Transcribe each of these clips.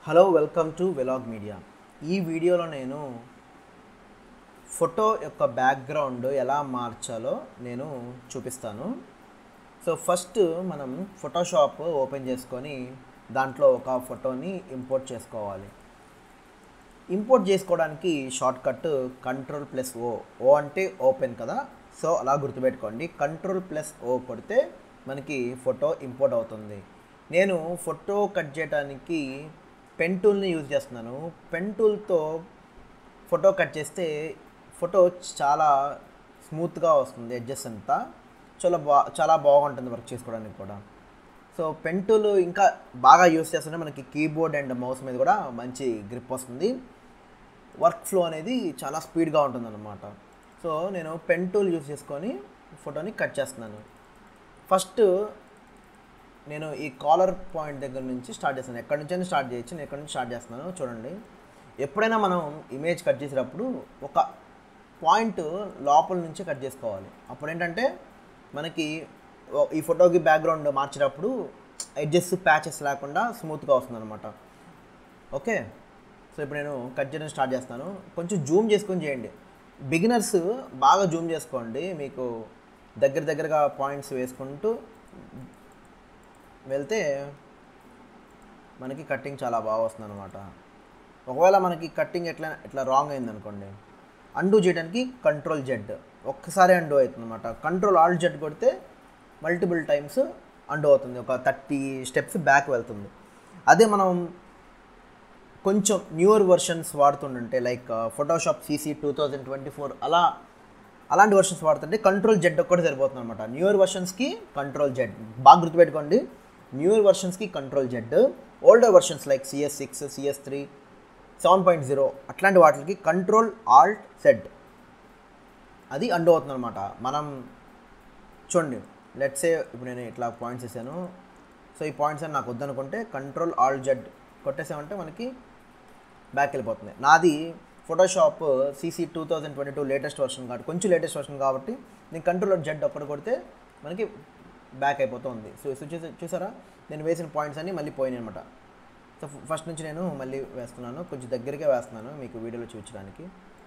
hello welcome to vlog media ఈ వీడియోలో నేను ఫోటో యొక్క బ్యాక్గ్రౌండ్ ఎలా మార్చాలో నేను చూపిస్తాను సో ఫస్ట్ మనం ఫోటోషాప్ ఓపెన్ చేసుకొని దాంట్లో ఒక ఫోటోని ఇంపోర్ట్ చేసుకోవాలి ఇంపోర్ట్ చేసుకోవడానికి shortcut control plus O O అంటే ఓపెన్ కదా సో అలా గుర్తుపెట్టుకోండి కంట్రోల్ ప్లస్ ఓ కొడితే మనకి ఫోటో ఇంపోర్ట్ అవుతుంది నేను ఫోటో కట్ చేయడానికి పెన్ టూల్ని యూజ్ చేస్తున్నాను పెన్ టూల్తో ఫోటో కట్ చేస్తే ఫోటో చాలా స్మూత్గా వస్తుంది ఎడ్జెస్ అంతా చాలా బా చాలా బాగుంటుంది వర్క్ చేసుకోవడానికి కూడా సో పెన్ టూల్ ఇంకా బాగా యూస్ చేస్తుంటే మనకి కీబోర్డ్ అండ్ మౌస్ మీద కూడా మంచి గ్రిప్ వస్తుంది వర్క్ ఫ్లో అనేది చాలా స్పీడ్గా ఉంటుంది అనమాట సో నేను పెన్ టూల్ యూస్ చేసుకొని ఫోటోని కట్ చేస్తున్నాను ఫస్ట్ నేను ఈ కాలర్ పాయింట్ దగ్గర నుంచి స్టార్ట్ చేస్తాను ఎక్కడి నుంచి స్టార్ట్ చేయొచ్చు నేను ఎక్కడి నుంచి స్టార్ట్ చేస్తున్నాను చూడండి ఎప్పుడైనా మనం ఇమేజ్ కట్ చేసేటప్పుడు ఒక పాయింట్ లోపల నుంచి కట్ చేసుకోవాలి అప్పుడు ఏంటంటే మనకి ఓ- ఈ ఫోటోకి బ్యాక్గ్రౌండ్ మార్చేటప్పుడు ఎడ్జెస్ ప్యాచెస్ లేకుండా స్మూత్గా వస్తుంది అనమాట ఓకే సో ఇప్పుడు నేను కట్ చేయడం స్టార్ట్ చేస్తాను కొంచెం జూమ్ చేసుకొని చేయండి బిగినర్స్ బాగా జూమ్ చేసుకోండి మీకు దగ్గర దగ్గరగా పాయింట్స్ వేసుకుంటూ వెళ్తే మనకి కట్టింగ్ చాలా బాగా వస్తుంది అనమాట ఒకవేళ మనకి కట్టింగ్ ఎట్లా ఎట్లా రాంగ్ అయింది అనుకోండి అండూ చేయడానికి కంట్రోల్ జెడ్ ఒక్కసారి అండూ అవుతుంది అనమాట కంట్రోల్ ఆల్ జెడ్ కొడితే మల్టిపుల్ టైమ్స్ అండూ అవుతుంది ఒక థర్టీ స్టెప్స్ బ్యాక్ వెళ్తుంది అదే మనం కొంచెం న్యూయర్ వర్షన్స్ వాడుతుంటే like Photoshop CC two thousand twenty four అలా అలాంటి వర్షన్స్ వాడుతుంటే కంట్రోల్ జెడ్ ఒక్కటి సరిపోతుంది అనమాట న్యూయర్ వర్షన్స్కి కంట్రోల్ జెడ్ బాగా గుర్తుపెట్టుకోండి న్యూయర్ వర్షన్స్కి control Z older versions like CS six CS three seven point zero అట్లాంటి వాటికి కంట్రోల్ ఆల్ట్ సెడ్ అది అండు అవుతుంది అనమాట మనం చూడండి లెట్సే ఇప్పుడు నేను ఇట్లా పాయింట్స్ వేసాను సో ఈ పాయింట్స్ అని నాకు వద్దనుకుంటే కంట్రోల్ ఆల్ జెడ్ కొట్టేసామంటే మనకి బ్యాక్ వెళ్ళిపోతుంది నాది Photoshop CC two thousand twenty two latest version కాబట్టి కొంచెం లేటెస్ట్ వర్షన్ కాబట్టి నేను కంట్రోల్ జెడ్ ఒక్కటి కొడితే మనకి బ్యాక్ అయిపోతుంది సో సో చూసా చూసారా నేను వేసిన పాయింట్స్ అన్నీ మళ్ళీ పోయినాయి అనమాట సో ఫస్ట్ నుంచి నేను మళ్ళీ వేస్తున్నాను కొంచెం దగ్గరగా వేస్తున్నాను మీకు వీడియోలో చూపించడానికి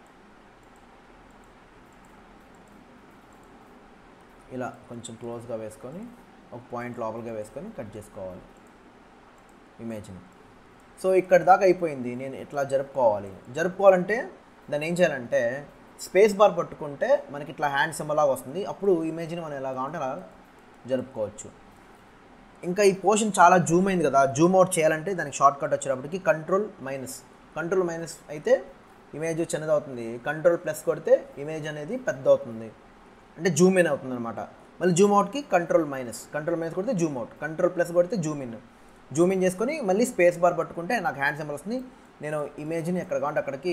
ఇలా కొంచెం క్లోజ్గా వేసుకొని ఒక పాయింట్ లోపలిగా వేసుకొని కట్ చేసుకోవాలి ఇమేజ్ని సో ఇక్కడ దాకా అయిపోయింది నేను ఇట్లా జరుపుకోవాలి జరుపుకోవాలంటే దాన్ని ఏం చేయాలంటే స్పేస్ బార్ పట్టుకుంటే మనకి ఇట్లా హ్యాండ్ సింబల్ లాగా వస్తుంది అప్పుడు ఇమేజ్ని మనం ఎలా కావాలంటే అలా జరుపుకోవచ్చు ఇంకా ఈ పోర్షన్ చాలా జూమ్ అయింది కదా జూమ్ అవుట్ చేయాలంటే దానికి షార్ట్ కట్ వచ్చేటప్పటికి కంట్రోల్ మైనస్ కంట్రోల్ మైనస్ అయితే ఇమేజ్ చిన్నదవుతుంది కంట్రోల్ ప్లస్ కొడితే ఇమేజ్ అనేది పెద్ద అవుతుంది అంటే జూమ్ ఇన్ అవుతుంది అనమాట మళ్ళీ జూమ్ అవుట్కి కంట్రోల్ మైనస్ కంట్రోల్ మైనస్ కొడితే జూమ్ అవుట్ కంట్రోల్ ప్లస్ కొడితే జూమ్ ఇన్ జూమ్ ఇన్ చేసుకొని మళ్ళీ స్పేస్ బార్ పట్టుకుంటే నాకు హ్యాండ్ సింబల్ వస్తుంది నేను ఇమేజ్ని ఎక్కడ కావాలంటే అక్కడికి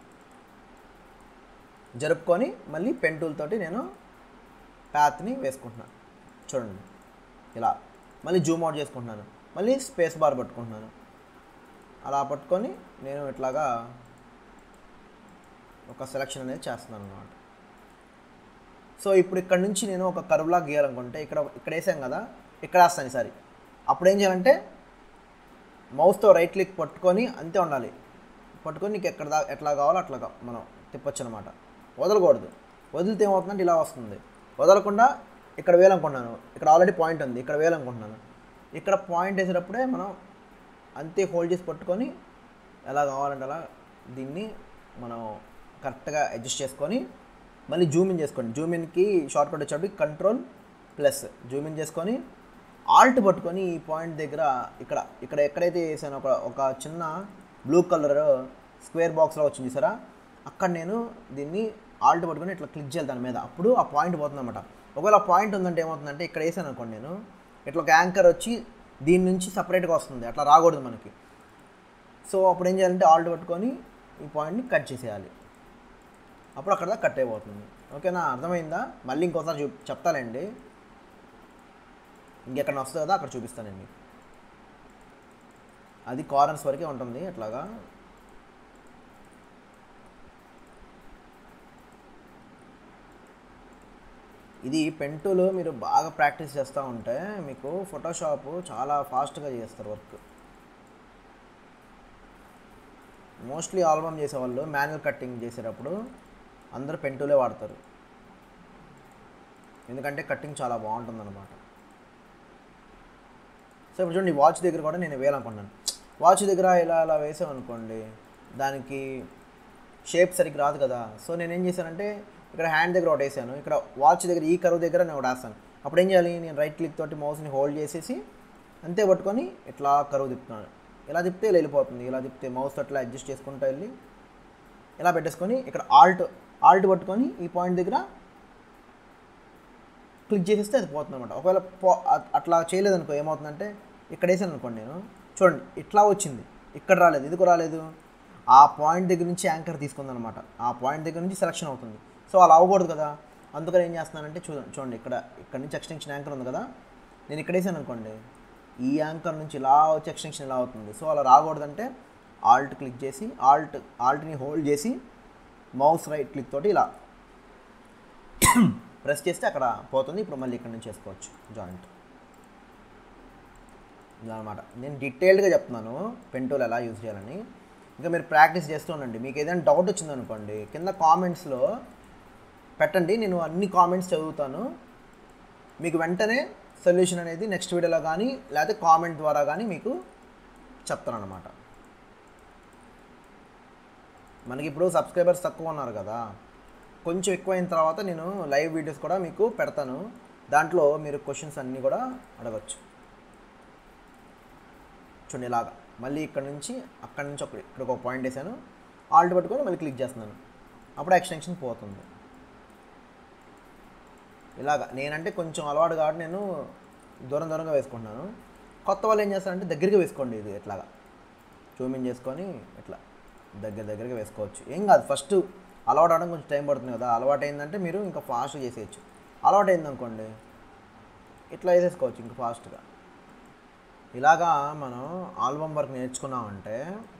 జరుపుకొని మళ్ళీ పెన్ టూల్ తోటి నేను ప్యాత్ని వేసుకుంటున్నాను చూడండి ఇలా మళ్ళీ జూమ్ అవుట్ చేసుకుంటున్నాను మళ్ళీ స్పేస్ బార్ పట్టుకుంటున్నాను అలా పట్టుకొని నేను ఇట్లాగా ఒక సెలక్షన్ అనేది చేస్తున్నాను అనమాట సో ఇప్పుడు ఇక్కడ నుంచి నేను ఒక కర్వ్లా గీయాలనుకుంటే ఇక్కడ ఇక్కడ వేసాం కదా ఇక్కడ వేస్తాను ఈసారి అప్పుడు ఏం చేయాలంటే మౌస్తో రైట్ క్లిక్ పట్టుకొని అంతే ఉండాలి పట్టుకొని నీకు ఎక్కడ దా ఎట్లా కావాలో అట్లా కా- మనం తిప్పొచ్చు అనమాట వదలకూడదు వదిలితే ఏమవుతుందంటే ఇలా వస్తుంది వదలకుండా ఇక్కడ వేయాలనుకుంటున్నాను ఇక్కడ ఆల్రెడీ పాయింట్ ఉంది ఇక్కడ వేయాలనుకుంటున్నాను ఇక్కడ పాయింట్ వేసేటప్పుడే మనం అంతే హోల్డ్ చేసి పట్టుకొని ఎలా కావాలంటే అలా దీన్ని మనం కరెక్ట్గా అడ్జస్ట్ చేసుకొని మళ్ళీ జూమ్ ఇన్ చేసుకోండి జూమ్ ఇన్కి షార్ట్ కట్ వచ్చేటప్పుడు కంట్రోల్ ప్లస్ జూమ్ ఇన్ చేసుకొని ఆల్ట్ పట్టుకొని ఈ పాయింట్ దగ్గర ఇక్కడ ఇక్కడ ఎక్కడైతే వేసానో ఒక ఒక చిన్న బ్లూ కలర్ స్క్వేర్ బాక్స్లో వచ్చింది చూసారా అక్కడ నేను దీన్ని ఆల్ట్ పట్టుకొని ఇట్లా క్లిక్ చేయాలి దాని మీద అప్పుడు ఆ పాయింట్ పోతుంది అనమాట ఒకవేళ ఆ పాయింట్ ఉందంటే ఏమవుతుందంటే ఇక్కడ వేసాను అనుకోండి నేను ఇట్లా ఒక యాంకర్ వచ్చి దీని నుంచి సపరేట్గా వస్తుంది అట్లా రాకూడదు మనకి సో అప్పుడు ఏం చేయాలంటే ఆల్ట్ పట్టుకొని ఈ పాయింట్ని కట్ చేసేయాలి అప్పుడు అక్కడ దాకా కట్ అయిపోతుంది ఓకేనా అర్థమైందా మళ్ళీ ఇంకోసారి చూ చెప్తానండి ఇంకెక్కడ వస్తుంది కదా అక్కడ చూపిస్తానండి అది కార్నర్స్ వరకే ఉంటుంది అట్లాగా ఇది పెంటూలు మీరు బాగా ప్రాక్టీస్ చేస్తూ ఉంటే మీకు ఫోటోషాప్ చాలా ఫాస్ట్గా చేస్తారు వర్క్ మోస్ట్లీ ఆల్బమ్ చేసేవాళ్ళు మాన్యువల్ కట్టింగ్ చేసేటప్పుడు అందరూ పెంటూలే వాడతారు ఎందుకంటే కట్టింగ్ చాలా బాగుంటుంది అనమాట సో ఇప్పుడు చూడండి వాచ్ దగ్గర కూడా నేను వేయాలనుకుంటున్నాను వాచ్ దగ్గర ఇలా ఇలా వేసామనుకోండి దానికి షేప్ సరిగ్గా రాదు కదా సో నేను ఏం చేశానంటే ఇక్కడ హ్యాండ్ దగ్గర ఒకటి వేసాను ఇక్కడ వాచ్ దగ్గర ఈ కరువు దగ్గర నేను ఒకటి వేస్తాను అప్పుడు ఏం చేయాలి నేను రైట్ క్లిక్ తోటి మౌస్ని హోల్డ్ చేసేసి అంతే పట్టుకొని ఇట్లా కరువు తిప్పుతున్నాను ఇలా తిప్పితే ఇలా వెళ్ళిపోతుంది ఇలా తిప్పితే మౌస్ అట్లా అడ్జస్ట్ చేసుకుంటూ వెళ్ళి ఇలా పెట్టేసుకొని ఇక్కడ ఆల్ట్ ఆల్ట్ పట్టుకొని ఈ పాయింట్ దగ్గర క్లిక్ చేసేస్తే అది పోతుంది అనమాట ఒకవేళ పో అ- అట్లా చేయలేదనుకో ఏమవుతుందంటే ఇక్కడ వేసాను అనుకోండి నేను చూడండి ఇట్లా వచ్చింది ఇక్కడ రాలేదు ఎందుకు రాలేదు ఆ పాయింట్ దగ్గర నుంచి యాంకర్ తీసుకుందనమాట ఆ పాయింట్ దగ్గర నుంచి సెలక్షన్ అవుతుంది సో అలా అవ్వకూడదు కదా అందుకని ఏం చేస్తున్నానంటే చూ చూడండి ఇక్కడ ఇక్కడ నుంచి ఎక్స్టెన్షన్ యాంకర్ ఉంది కదా నేను ఇక్కడ వేసాను అనుకోండి ఈ యాంకర్ నుంచి ఇలా వచ్చి ఎక్స్టెన్షన్ ఇలా అవుతుంది సో అలా రాకూడదంటే ఆల్ట్ క్లిక్ చేసి ఆల్ట్ ఆల్ట్ని హోల్డ్ చేసి మౌస్ రైట్ క్లిక్ తోటి ఇలా ప్రెస్ చేస్తే అక్కడ పోతుంది ఇప్పుడు మళ్ళీ ఇక్కడ నుంచి చేసుకోవచ్చు జాయింట్ ఇదనమాట నేను డీటెయిల్డ్గా చెప్తున్నాను పెన్ టూల్ ఎలా యూజ్ చేయాలని ఇంకా మీరు ప్రాక్టీస్ చేస్తూ ఉండండి మీకు ఏదైనా డౌట్ వచ్చిందనుకోండి కింద కామెంట్స్లో పెట్టండి నేను అన్ని కామెంట్స్ చదువుతాను మీకు వెంటనే సొల్యూషన్ అనేది నెక్స్ట్ వీడియోలో కానీ లేకపోతే కామెంట్ ద్వారా కానీ మీకు చెప్తాను అనమాట మనకి ఇప్పుడు సబ్స్క్రైబర్స్ తక్కువ ఉన్నారు కదా కొంచెం ఎక్కువైన తర్వాత నేను లైవ్ వీడియోస్ కూడా మీకు పెడతాను దాంట్లో మీరు క్వశ్చన్స్ అన్నీ కూడా అడగచ్చు చూడండి ఇలాగా మళ్ళీ ఇక్కడ నుంచి అక్కడ నుంచి ఒక ఇక్కడ ఒక పాయింట్ వేసాను ఆల్ట్ పట్టుకొని మళ్ళీ క్లిక్ చేస్తున్నాను అప్పుడు ఎక్స్టెన్షన్ పోతుంది ఇలాగా నేనంటే కొంచెం అలవాటు కాబట్టి నేను దూరం దూరంగా వేసుకుంటున్నాను కొత్త వాళ్ళు ఏం చేస్తారంటే దగ్గరికి వేసుకోండి ఇది ఇట్లాగా జూమిన్ చేసుకొని ఇట్లా దగ్గర దగ్గరగా వేసుకోవచ్చు ఏం కాదు ఫస్ట్ అలవాటు అవడం కొంచెం టైం పడుతుంది కదా అలవాటు అయిందంటే మీరు ఇంకా ఫాస్ట్గా చేసేయచ్చు అలవాటు అయిందనుకోండి ఇట్లా వేసేసుకోవచ్చు ఇంకా ఫాస్ట్గా ఇలాగా మనం ఆల్బమ్ వర్క్ నేర్చుకున్నామంటే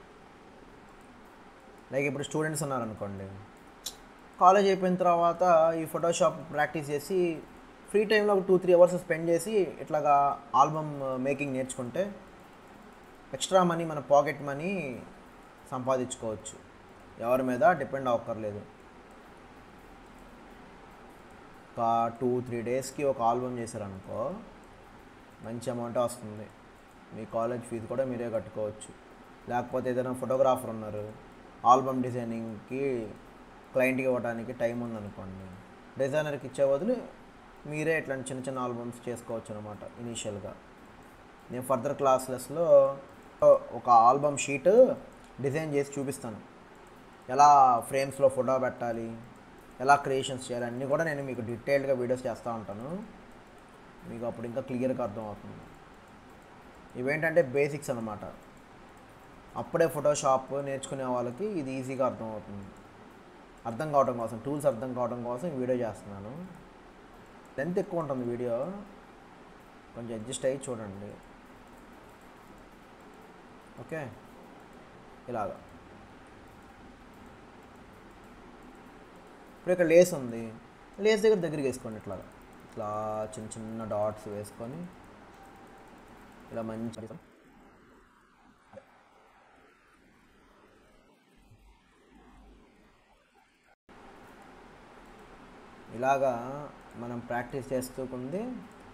లైక్ ఇప్పుడు స్టూడెంట్స్ ఉన్నారనుకోండి కాలేజ్ అయిపోయిన తర్వాత ఈ ఫోటోషాప్ ప్రాక్టీస్ చేసి ఫ్రీ టైంలో ఒక టూ త్రీ అవర్స్ స్పెండ్ చేసి ఇట్లాగా ఆల్బమ్ మేకింగ్ నేర్చుకుంటే ఎక్స్ట్రా మనీ మన పాకెట్ మనీ సంపాదించుకోవచ్చు ఎవరి మీద డిపెండ్ అవ్వక్కర్లేదు ఒక టూ త్రీ డేస్కి ఒక ఆల్బమ్ చేశారనుకో మంచి అమౌంట్ వస్తుంది మీ కాలేజ్ ఫీజు కూడా మీరే కట్టుకోవచ్చు లేకపోతే ఏదైనా ఫోటోగ్రాఫర్ ఉన్నారు ఆల్బమ్ డిజైనింగ్కి క్లయింట్కి ఇవ్వడానికి టైం ఉందనుకోండి డిజైనర్కి ఇచ్చే బదులు మీరే ఇట్లాంటి చిన్న చిన్న ఆల్బమ్స్ చేసుకోవచ్చు అనమాట ఇనీషియల్గా నేను ఫర్దర్ క్లాసెస్లో ఒక ఆల్బమ్ షీట్ డిజైన్ చేసి చూపిస్తాను ఎలా ఫ్రేమ్స్లో ఫోటో పెట్టాలి ఎలా క్రియేషన్స్ చేయాలి అన్నీ కూడా నేను మీకు డీటెయిల్డ్గా వీడియోస్ చేస్తూ ఉంటాను మీకు అప్పుడు ఇంకా క్లియర్గా అర్థమవుతుంది ఇవేంటంటే బేసిక్స్ అనమాట అప్పుడే ఫోటోషాప్ నేర్చుకునే వాళ్ళకి ఇది ఈజీగా అర్థమవుతుంది అర్థం కావడం కోసం టూల్స్ అర్థం కావడం కోసం ఈ వీడియో చేస్తున్నాను లెంత్ ఎక్కువ ఉంటుంది వీడియో కొంచెం అడ్జస్ట్ అయ్యి చూడండి ఓకే ఇలాగా ఇప్పుడు ఇక్కడ లేస్ ఉంది లేస్ దగ్గర దగ్గరికి వేసుకోండి ఇట్లా ఇట్లా చిన్న చిన్న డాట్స్ వేసుకొని ఇలా మంచి ఇలాగా మనం ప్రాక్టీస్ చేస్తూ కొంది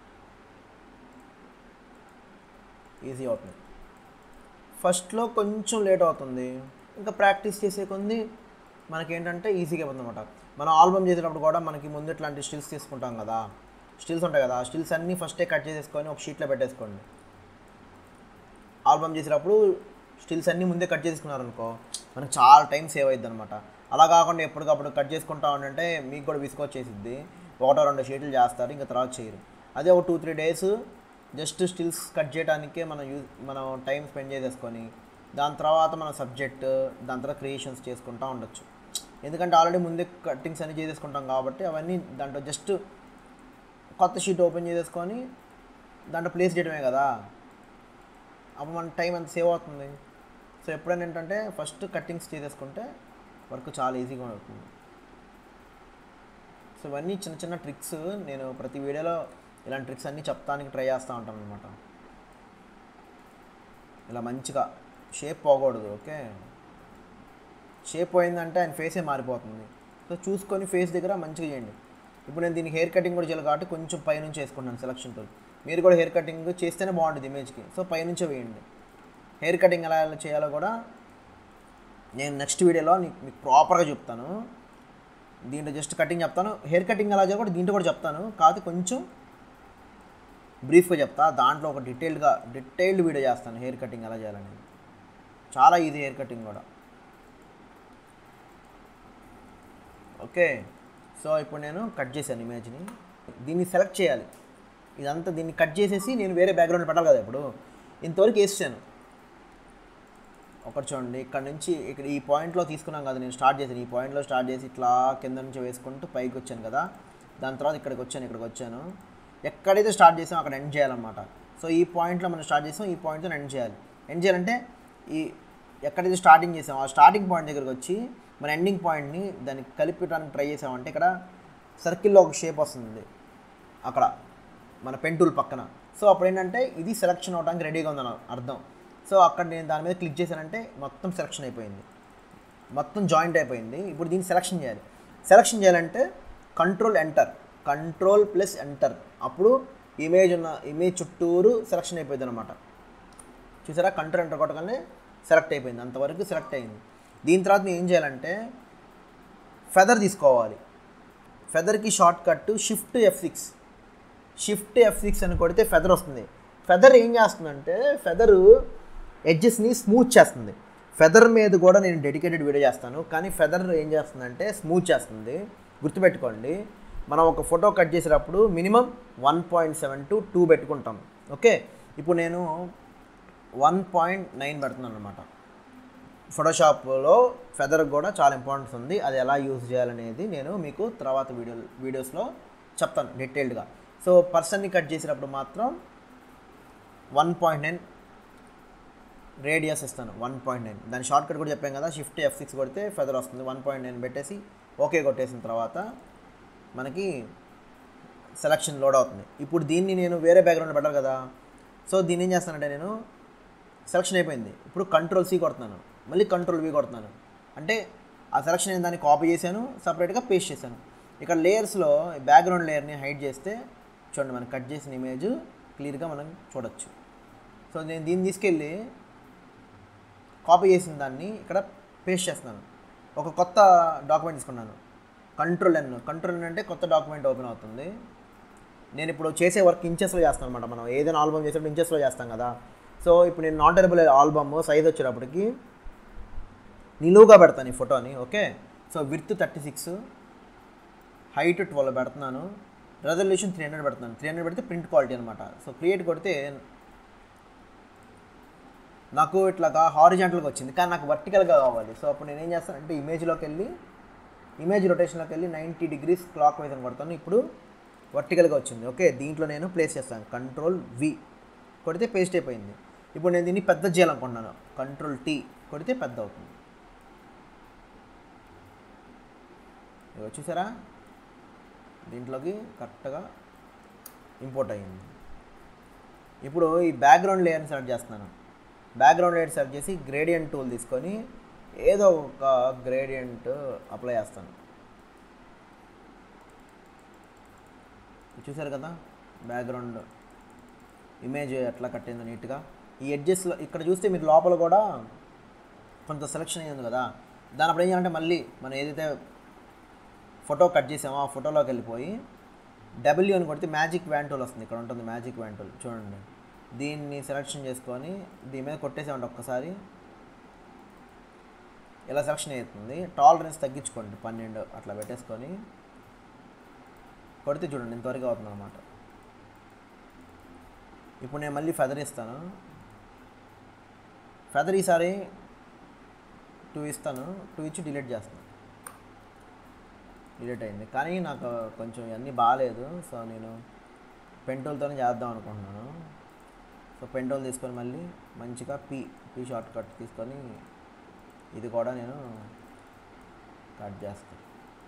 ఈజీ అవుతుంది ఫస్ట్లో కొంచెం లేట్ అవుతుంది ఇంకా ప్రాక్టీస్ చేసే కొంది మనకేంటంటే ఈజీగా అయిపోతుంది అనమాట మనం ఆల్బమ్ చేసేటప్పుడు కూడా మనకి ముందు ఇట్లాంటి స్టిల్స్ తీసుకుంటాం కదా స్టిల్స్ ఉంటాయి కదా ఆ స్టిల్స్ అన్నీ ఫస్టే కట్ చేసేసుకొని ఒక షీట్లో పెట్టేసుకోండి ఆల్బమ్ చేసేటప్పుడు స్టిల్స్ అన్నీ ముందే కట్ చేసుకున్నారనుకో మనకు చాలా టైం సేవ్ అవుతుంది అనమాట అలా కాకుండా ఎప్పటికప్పుడు కట్ చేసుకుంటా ఉంటే మీకు కూడా విసుకొచ్చేసిద్ది ఒకటో రెండు షీట్లు చేస్తారు ఇంకా తర్వాత చేయరు అదే ఒక two three days just stills cut చేయడానికే మనం యూజ్ మనం టైం స్పెండ్ చేసేసుకొని దాని తర్వాత మన సబ్జెక్ట్ దాని తర్వాత క్రియేషన్స్ చేసుకుంటూ ఉండొచ్చు ఎందుకంటే ఆల్రెడీ ముందే కట్టింగ్స్ అన్ని చేసేసుకుంటాం కాబట్టి అవన్నీ దాంట్లో జస్ట్ కొత్త షీట్ ఓపెన్ చేసేసుకొని దాంట్లో ప్లేస్ చేయడమే కదా అప్పుడు మన టైం అంత సేవ్ అవుతుంది సో ఎప్పుడైనా ఏంటంటే ఫస్ట్ కట్టింగ్స్ చేసేసుకుంటే వర్క్ చాలా ఈజీగా అవుతుంది సో ఇవన్నీ చిన్న చిన్న ట్రిక్స్ నేను ప్రతి వీడియోలో ఇలాంటి ట్రిక్స్ అన్నీ చెప్తానికి ట్రై చేస్తూ ఉంటాను అనమాట ఇలా మంచిగా షేప్ పోకూడదు ఓకే షేప్ పోయిందంటే ఆయన ఫేసే మారిపోతుంది సో చూసుకొని ఫేస్ దగ్గర మంచిగా చేయండి ఇప్పుడు నేను దీనికి హెయిర్ కటింగ్ కూడా చేయాలి కాబట్టి కొంచెం పైనుంచి వేసుకుంటాను సెలక్షన్ టూల్ మీరు కూడా హెయిర్ కటింగ్ చేస్తేనే బాగుంటుంది ఇమేజ్కి సో పైనుంచే వేయండి హెయిర్ కటింగ్ ఎలా ఎలా చేయాలో కూడా నేను నెక్స్ట్ వీడియోలో నీకు మీకు ప్రాపర్గా చెప్తాను దీంట్లో జస్ట్ కటింగ్ చెప్తాను హెయిర్ కటింగ్ ఎలా చేయాలో కూడా దీంట్లో కూడా చెప్తాను కాకపోతే కొంచెం బ్రీఫ్గా చెప్తా దాంట్లో ఒక డీటెయిల్డ్గా డీటెయిల్డ్ వీడియో చేస్తాను హెయిర్ కటింగ్ ఎలా చేయాలని చాలా ఈజీ హెయిర్ కటింగ్ కూడా ఓకే సో ఇప్పుడు నేను కట్ చేశాను ఇమేజ్ని దీన్ని సెలెక్ట్ చేయాలి ఇదంతా దీన్ని కట్ చేసేసి నేను వేరే బ్యాక్గ్రౌండ్ పెట్టాలి కదా ఇప్పుడు ఇంతవరకు వేసాను ఒకటి చూడండి ఇక్కడ నుంచి ఇక్కడ ఈ పాయింట్లో తీసుకున్నాం కదా నేను స్టార్ట్ చేశాను ఈ పాయింట్లో స్టార్ట్ చేసి ఇట్లా కింద నుంచి వేసుకుంటూ పైకి వచ్చాను కదా దాని తర్వాత ఇక్కడికి వచ్చాను ఇక్కడికి వచ్చాను ఎక్కడైతే స్టార్ట్ చేసామో అక్కడ ఎండ్ చేయాలన్నమాట సో ఈ పాయింట్లో మనం స్టార్ట్ చేసాం ఈ పాయింట్తో ఎండ్ చేయాలి ఎండ్ చేయాలంటే ఈ ఎక్కడైతే స్టార్టింగ్ చేసామో ఆ స్టార్టింగ్ పాయింట్ దగ్గరికి వచ్చి మన ఎండింగ్ పాయింట్ని దాన్ని కలిపడానికి ట్రై చేసామంటే ఇక్కడ సర్కిల్లో ఒక షేప్ వస్తుంది అక్కడ మన పెంటూల్ పక్కన సో అప్పుడు ఏంటంటే ఇది సెలక్షన్ అవడానికి రెడీగా ఉందని అర్థం సో అక్కడ నేను దాని మీద క్లిక్ చేశానంటే మొత్తం సెలక్షన్ అయిపోయింది మొత్తం జాయింట్ అయిపోయింది ఇప్పుడు దీన్ని సెలక్షన్ చేయాలి సెలక్షన్ చేయాలంటే control enter control plus enter అప్పుడు ఇమేజ్ ఉన్న ఇమేజ్ చుట్టూరు సెలక్షన్ అయిపోయింది అనమాట చూసారా కంట్రోల్ ఎంటర్ కొట్టగానే సెలెక్ట్ అయిపోయింది అంతవరకు సెలెక్ట్ అయింది దీని తర్వాత నేను ఏం చేయాలంటే ఫెదర్ తీసుకోవాలి ఫెదర్కి short cut shift F six shift F six అని కొడితే ఫెదర్ వస్తుంది ఫెదర్ ఏం చేస్తుందంటే ఫెదరు ఎడ్జెస్ని స్మూత్ చేస్తుంది ఫెదర్ మీద కూడా నేను డెడికేటెడ్ వీడియో చేస్తాను కానీ ఫెదర్ ఏం చేస్తుందంటే స్మూత్ చేస్తుంది గుర్తుపెట్టుకోండి మనం ఒక ఫోటో కట్ చేసేటప్పుడు minimum one point seven two two పెట్టుకుంటాం ఓకే ఇప్పుడు నేను వన్ పాయింట్ నైన్ పెడుతున్నాను అనమాట ఫోటోషాప్లో ఫెదర్ కూడా చాలా ఇంపార్టెన్స్ ఉంది అది ఎలా యూజ్ చేయాలనేది నేను మీకు తర్వాత వీడియో వీడియోస్లో చెప్తాను డీటెయిల్డ్గా సో పర్సన్ని కట్ చేసేటప్పుడు మాత్రం వన్ పాయింట్ నైన్ రేడియస్ ఇస్తాను వన్ పాయింట్ నైన్ దాని షార్ట్ కట్ కూడా చెప్పాం కదా షిఫ్ట్ ఎఫ్ సిక్స్ కొడితే ఫెదర్ వస్తుంది వన్ పాయింట్ నైన్ పెట్టేసి ఓకే కొట్టేసిన తర్వాత మనకి సెలక్షన్ లోడ్ అవుతుంది ఇప్పుడు దీన్ని నేను వేరే బ్యాక్గ్రౌండ్ పెట్టాలి కదా సో దీన్ని ఏం చేస్తానంటే నేను సెలక్షన్ అయిపోయింది ఇప్పుడు కంట్రోల్ సి కొడుతున్నాను మళ్ళీ కంట్రోల్ వి కొడుతున్నాను అంటే ఆ సెలక్షన్ అయిన దాన్ని కాపీ చేశాను సపరేట్గా పేస్ట్ చేశాను ఇక్కడ లేయర్స్లో బ్యాక్గ్రౌండ్ లేయర్ని హైడ్ చేస్తే చూడండి మనం కట్ చేసిన ఇమేజ్ క్లియర్గా మనం చూడొచ్చు సో నేను దీన్ని తీసుకెళ్ళి కాపీ చేసిన దాన్ని ఇక్కడ పేస్ట్ చేస్తున్నాను ఒక కొత్త డాక్యుమెంట్ తీసుకున్నాను కంట్రోల్ ఎన్ కంట్రోల్ ఎన్ అంటే కొత్త డాక్యుమెంట్ ఓపెన్ అవుతుంది నేను ఇప్పుడు చేసే వర్క్ ఇంచెస్లో చేస్తాను అనమాట మనం ఏదైనా ఆల్బమ్ చేసేటప్పుడు ఇంచెస్లో చేస్తాం కదా సో ఇప్పుడు నేను నాట్ టెరబుల్ ఆల్బమ్ సైజ్ వచ్చేటప్పటికి నిలువుగా పెడతాను ఈ ఫోటోని okay so width thirty six height twelve పెడుతున్నాను రెజల్యూషన్ త్రీ హండ్రెడ్ పెడుతున్నాను త్రీ హండ్రెడ్ పెడితే ప్రింట్ క్వాలిటీ అనమాట సో క్రియేట్ కొడితే నాకు ఇట్లాగా హారిజెంటల్గా వచ్చింది కానీ నాకు వర్టికల్గా కావాలి సో అప్పుడు నేను ఏం చేస్తానంటే ఇమేజ్లోకి వెళ్ళి ఇమేజ్ రొటేషన్లోకి వెళ్ళి నైంటీ డిగ్రీస్ క్లాక్ వైజ్ అని కొడతాను ఇప్పుడు వర్టికల్గా వచ్చింది ఓకే దీంట్లో నేను ప్లేస్ చేస్తాను కంట్రోల్ వి కొడితే పేస్ట్ అయిపోయింది ఇప్పుడు నేను దీన్ని పెద్ద చేయాలనుకుంటున్నాను కంట్రోల్ టీ కొడితే పెద్ద అవుతుంది ఇగో చూసారా దీంట్లోకి కరెక్ట్గా ఇంపోర్ట్ అయ్యింది ఇప్పుడు ఈ బ్యాక్గ్రౌండ్ లేయర్ని సెలెక్ట్ చేస్తున్నాను బ్యాక్గ్రౌండ్ లేయర్ సెలెక్ట్ చేసి గ్రేడియంట్ టూల్ తీసుకొని ఏదో ఒక గ్రేడియంట్ అప్లై చేస్తాను చూసారు కదా బ్యాక్గ్రౌండ్ ఇమేజ్ ఎట్లా కట్టిందో నీట్గా ఈ ఎడ్జెస్లో ఇక్కడ చూస్తే మీరు లోపల కూడా కొంత సెలెక్షన్ అయ్యింది కదా దాని అప్పుడు ఏం చేయాలంటే మళ్ళీ మనం ఏదైతే ఫోటో కట్ చేసామో ఆ ఫోటోలోకి వెళ్ళిపోయి డబ్ల్యూ అని కొడితే మ్యాజిక్ వ్యాంటూల్ వస్తుంది ఇక్కడ ఉంటుంది మ్యాజిక్ వ్యాంటూల్ చూడండి దీన్ని సెలెక్షన్ చేసుకొని దీని మీద కొట్టేసామంటే ఒక్కసారి ఇలా సెలక్షన్ అవుతుంది టాలరెన్స్ తగ్గించుకోండి పన్నెండు అట్లా పెట్టేసుకొని కొడితే చూడండి ఇంతవరకు అవుతుంది అనమాట ఇప్పుడు నేను మళ్ళీ ఫెదర్ ఇస్తాను ఫెదర్ ఈసారి టూ ఇస్తాను టూ ఇచ్చి డిలీట్ చేస్తాను డిలీట్ అయింది కానీ నాకు కొంచెం ఇవన్నీ బాగాలేదు సో నేను పెంటోల్తోనే చేద్దాం అనుకుంటున్నాను సో పెంటోల్ తీసుకొని మళ్ళీ మంచిగా పీ పీ షార్ట్ కట్ తీసుకొని ఇది కూడా నేను కట్ చేస్తాను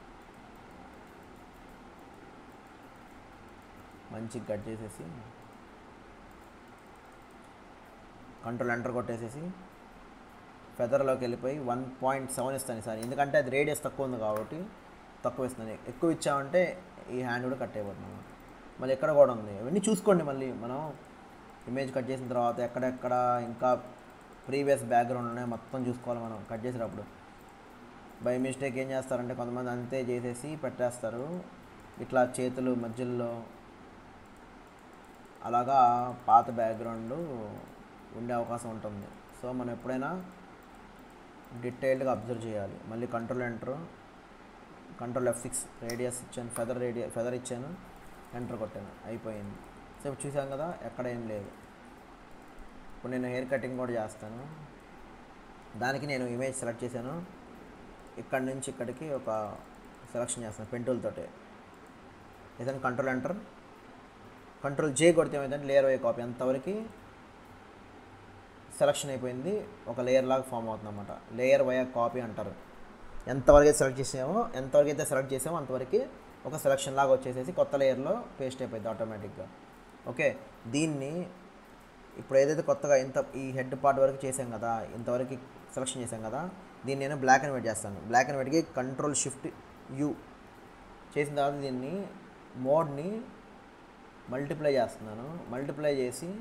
మంచిగా కట్ చేసేసి కంట్రోల్ ఎంటర్ కొట్టేసేసి ఫెదర్లోకి వెళ్ళిపోయి వన్ పాయింట్ సెవెన్ ఇస్తాను సార్ ఎందుకంటే అది రేడియస్ తక్కువ ఉంది కాబట్టి తక్కువ ఇస్తాను ఎక్కువ ఇచ్చామంటే ఈ హ్యాండ్ కూడా కట్ అయిపోతుంది మళ్ళీ ఎక్కడ కూడా ఉంది ఇవన్నీ చూసుకోండి మళ్ళీ మనం ఇమేజ్ కట్ చేసిన తర్వాత ఎక్కడెక్కడ ఇంకా ప్రీవియస్ బ్యాక్గ్రౌండ్ ఉన్నాయి మొత్తం చూసుకోవాలి మనం కట్ చేసేటప్పుడు బై మిస్టేక్ ఏం చేస్తారంటే కొంతమంది అంతే చేసేసి పెట్టేస్తారు ఇట్లా చేతులు మధ్యలో అలాగా పాత బ్యాక్గ్రౌండ్ ఉండే అవకాశం ఉంటుంది సో మనం ఎప్పుడైనా డీటెయిల్డ్గా అబ్జర్వ్ చేయాలి మళ్ళీ control enter control F six radius ఇచ్చాను ఫెదర్ రేడియ ఫెదర్ ఇచ్చాను ఎంటర్ కొట్టాను అయిపోయింది సో ఇప్పుడు చూసాం కదా ఎక్కడ ఏం లేదు ఇప్పుడు నేను హెయిర్ కటింగ్ కూడా చేస్తాను దానికి నేను ఇమేజ్ సెలెక్ట్ చేశాను ఇక్కడ నుంచి ఇక్కడికి ఒక సెలక్షన్ చేస్తాను పెన్ తోటి ఏదైనా కంట్రోల్ ఎంటర్ కంట్రోల్ జే కొడితే ఏమైందంటే లేయర్ వై కాపీ అంతవరకు సెలక్షన్ అయిపోయింది ఒక లేయర్ లాగా ఫామ్ అవుతుంది అనమాట లేయర్ వై కాపీ అంటారు ఎంతవరకు అయితే సెలెక్ట్ చేసామో ఎంతవరకు అయితే సెలెక్ట్ చేసామో అంతవరకు ఒక సెలక్షన్ లాగా వచ్చేసేసి కొత్త లేయర్లో పేస్ట్ అయిపోయింది ఆటోమేటిక్గా ఓకే దీన్ని ఇప్పుడు ఏదైతే కొత్తగా ఇంత ఈ హెడ్ పార్ట్ వరకు చేసాం కదా ఇంతవరకు సెలక్షన్ చేసాం కదా దీన్ని నేను బ్లాక్ అండ్ వైట్ చేస్తాను బ్లాక్ అండ్ వైట్కి కంట్రోల్ షిఫ్ట్ యూ చేసిన తర్వాత దీన్ని మోడ్ని మల్టిప్లై చేస్తున్నాను మల్టిప్లై చేసి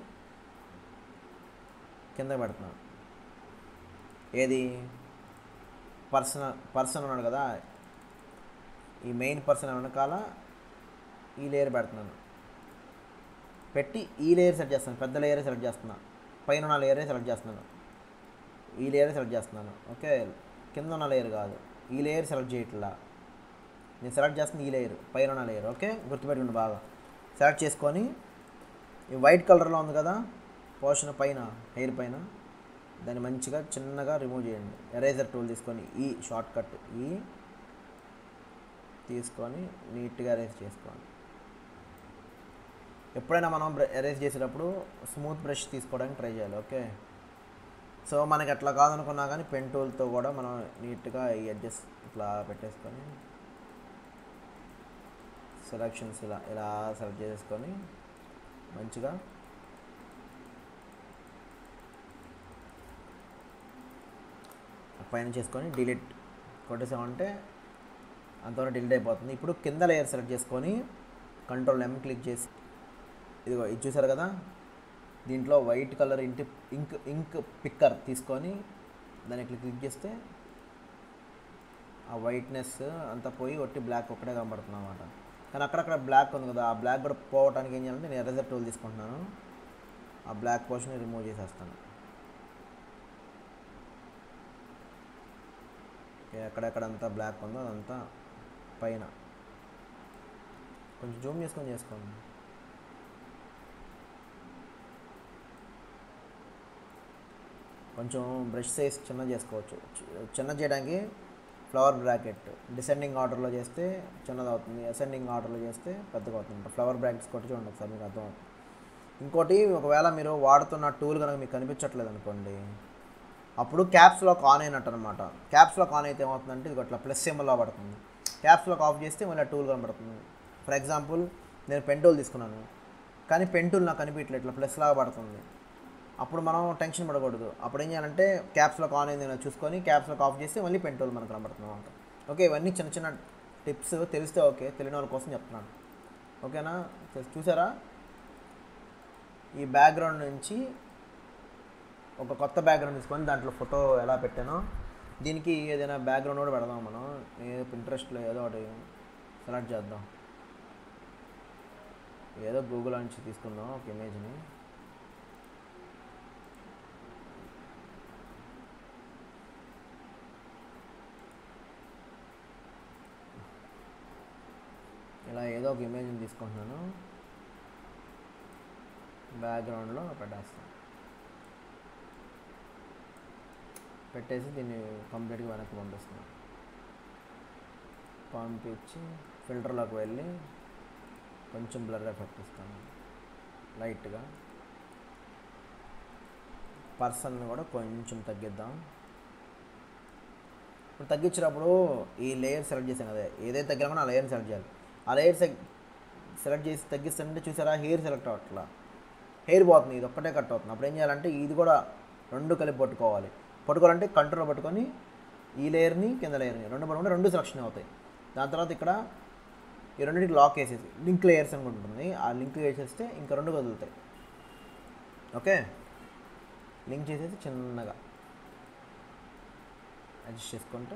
కింద పెడుతున్నాను ఏది పర్సన్ పర్సన్ ఉన్నాడు కదా ఈ మెయిన్ పర్సన్ వెనకాల ఈ లేయర్ పెడుతున్నాను పెట్టి ఈ లేయర్ సెలెక్ట్ చేస్తాను పెద్ద లేయర్ సెలెక్ట్ చేస్తున్నా పైన ఉన్న లేయరే సెలెక్ట్ చేస్తున్నాను ఈ లేయర్ సెలెక్ట్ చేస్తున్నాను ఓకే కింద ఉన్న లేయర్ కాదు ఈ లేయర్ సెలెక్ట్ చేయట్లా నేను సెలెక్ట్ చేస్తుంది ఈ లేయర్ పైన ఉన్న లేయర్ ఓకే గుర్తుపెట్టుకోండి బాగా సెలెక్ట్ చేసుకొని ఈ వైట్ కలర్లో ఉంది కదా పోర్షన్ పైన హెయిర్ పైన దాన్ని మంచిగా చిన్నగా రిమూవ్ చేయండి ఎరేజర్ టూల్ తీసుకొని ఈ షార్ట్ కట్ ఈ తీసుకొని నీట్గా ఎరేజ్ చేసుకోండి ఎప్పుడైనా మనం ఎరేజ్ చేసేటప్పుడు స్మూత్ బ్రష్ తీసుకోవడానికి ట్రై చేయాలి ఓకే సో మనకి అట్లా కాదనుకున్నా కానీ పెన్ టూల్తో కూడా మనం నీట్గా ఈ అడ్జస్ట్ ఇట్లా పెట్టేసుకొని సెలక్షన్స్ ఇలా ఇలా సెలెక్ట్ చేసుకొని మంచిగా పైన చేసుకొని డిలీట్ కొట్టేసామంటే అంతవరకు డిలీట్ అయిపోతుంది ఇప్పుడు కింద లేయర్ సెలెక్ట్ చేసుకొని కంట్రోల్ ఎం క్లిక్ చేసి ఇదిగో ఇది చూసారు కదా దీంట్లో వైట్ కలర్ ఇంటి ఇంక్ ఇంక్ పిక్కర్ తీసుకొని దాన్ని ఇట్లా క్లిక్ చేస్తే ఆ వైట్నెస్ అంతా పోయి ఒట్టి బ్లాక్ ఒక్కటే కనబడుతుంది అనమాట కానీ అక్కడక్కడ బ్లాక్ ఉంది కదా ఆ బ్లాక్ కూడా పోవడానికి ఏం చేయాలంటే నేను ఎరేజర్ టూల్ తీసుకుంటున్నాను ఆ బ్లాక్ పోర్షన్ రిమూవ్ చేసేస్తాను ఓకే ఎక్కడెక్కడ అంతా బ్లాక్ ఉందో అదంతా పైన కొంచెం జూమ్ చేసుకొని చేసుకోండి కొంచెం బ్రష్ సైజ్ చిన్న చేసుకోవచ్చు చి- చిన్న చేయడానికి ఫ్లవర్ బ్రాకెట్ డిసెండింగ్ ఆర్డర్లో చేస్తే చిన్నది అవుతుంది అసెండింగ్ ఆర్డర్లో చేస్తే పెద్దగా అవుతుంది ఫ్లవర్ బ్రాకెట్స్ కొట్టి చూడండి ఒకసారి మీకు అర్థం అవుతుంది ఇంకోటి ఒకవేళ మీరు వాడుతున్న టూల్ కనుక మీకు కనిపించట్లేదు అనుకోండి అప్పుడు క్యాప్స్ లాక్ ఆన్ అయినట్టు అనమాట క్యాప్స్ లాక్ ఆన్ అయితే ఏమవుతుందంటే ఇది అట్లా ప్లస్ సింబల్ పడుతుంది క్యాప్స్ లాక్ ఆఫ్ చేస్తే మళ్ళీ టూల్ కనబడుతుంది ఫర్ ఎగ్జాంపుల్ నేను పెన్ టూల్ తీసుకున్నాను కానీ పెన్ టూల్ నాకు కనిపించట్లేదు ఇట్లా ప్లస్ లాగా పడుతుంది అప్పుడు మనం టెన్షన్ పడకూడదు అప్పుడు ఏం చేయాలంటే క్యాప్స్ లాక్ ఆన్ అయింది చూసుకొని క్యాప్స్ లాక్ ఆఫ్ చేస్తే మళ్ళీ పెన్ టూల్ మనకు కనబడుతుంది అనమాట ఓకే ఇవన్నీ చిన్న చిన్న టిప్స్ తెలిస్తే ఓకే తెలియని వాళ్ళ కోసం చెప్తున్నాను ఓకేనా చూ- చూసారా ఈ బ్యాక్గ్రౌండ్ నుంచి ఒక కొత్త బ్యాక్గ్రౌండ్ తీసుకొని దాంట్లో ఫోటో ఎలా పెట్టానో దీనికి ఏదైనా బ్యాక్గ్రౌండ్ కూడా పెడదాం మనం ఏదో ఇంట్రెస్ట్లో ఏదో ఒకటి సెలెక్ట్ చేద్దాం ఏదో గూగుల్ నుంచి తీసుకుందాం ఒక ఇమేజ్ని ఇలా ఏదో ఒక ఇమేజ్ని తీసుకుంటున్నాను బ్యాక్గ్రౌండ్లో పెట్టేస్తాను పెట్టేసి దీన్ని కంప్లీట్గా వెనక్కి పంపిస్తున్నాను పంపించి ఫిల్టర్లోకి వెళ్ళి కొంచెం బ్లర్ ఎఫెక్ట్ ఇస్తాను లైట్గా పర్సన్ కూడా కొంచెం తగ్గిద్దాం ఇప్పుడు తగ్గించినప్పుడు ఈ లేయర్ సెలెక్ట్ చేసాం కదా ఏదైతే తగ్గినా ఆ లేయర్ని సెలెక్ట్ చేయాలి ఆ లేయర్ సెలెక్ట్ చేసి తగ్గిస్తుంటే చూసారా హెయిర్ సెలెక్ట్ అవ్వట్లా హెయిర్ పోతుంది ఇది ఒక్కటే కట్ అవుతుంది అప్పుడు ఏం చేయాలంటే ఇది కూడా రెండు కలిపి పట్టుకోవాలి పట్టుకోవాలంటే కంట్రోల్ పట్టుకొని ఈ లేయర్ని కింద లేయర్ని రెండు పట్టుకుంటే రెండు సెలక్షన్ అవుతాయి దాని తర్వాత ఇక్కడ ఈ రెండింటికి లాక్ వేసేసి లింక్ లేయర్స్ అని ఉంటుంది ఆ లింక్ వేసేస్తే ఇంకా రెండు కదులుతాయి ఓకే లింక్ చేసేసి చిన్నగా అడ్జస్ట్ చేసుకుంటే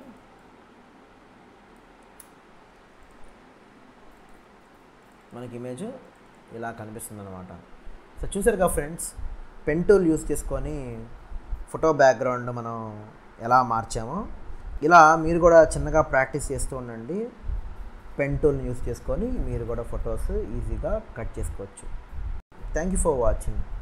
మనకి ఇమేజ్ ఇలా కనిపిస్తుంది అనమాట సో చూసారుగా ఫ్రెండ్స్ పెన్ టూల్ యూస్ చేసుకొని ఫోటో బ్యాక్గ్రౌండ్ మనం ఎలా మార్చామో ఇలా మీరు కూడా చిన్నగా ప్రాక్టీస్ చేస్తూ ఉండండి పెన్ టూల్ని యూస్ చేసుకొని మీరు కూడా ఫొటోస్ ఈజీగా కట్ చేసుకోవచ్చు థ్యాంక్ యూ ఫర్ వాచింగ్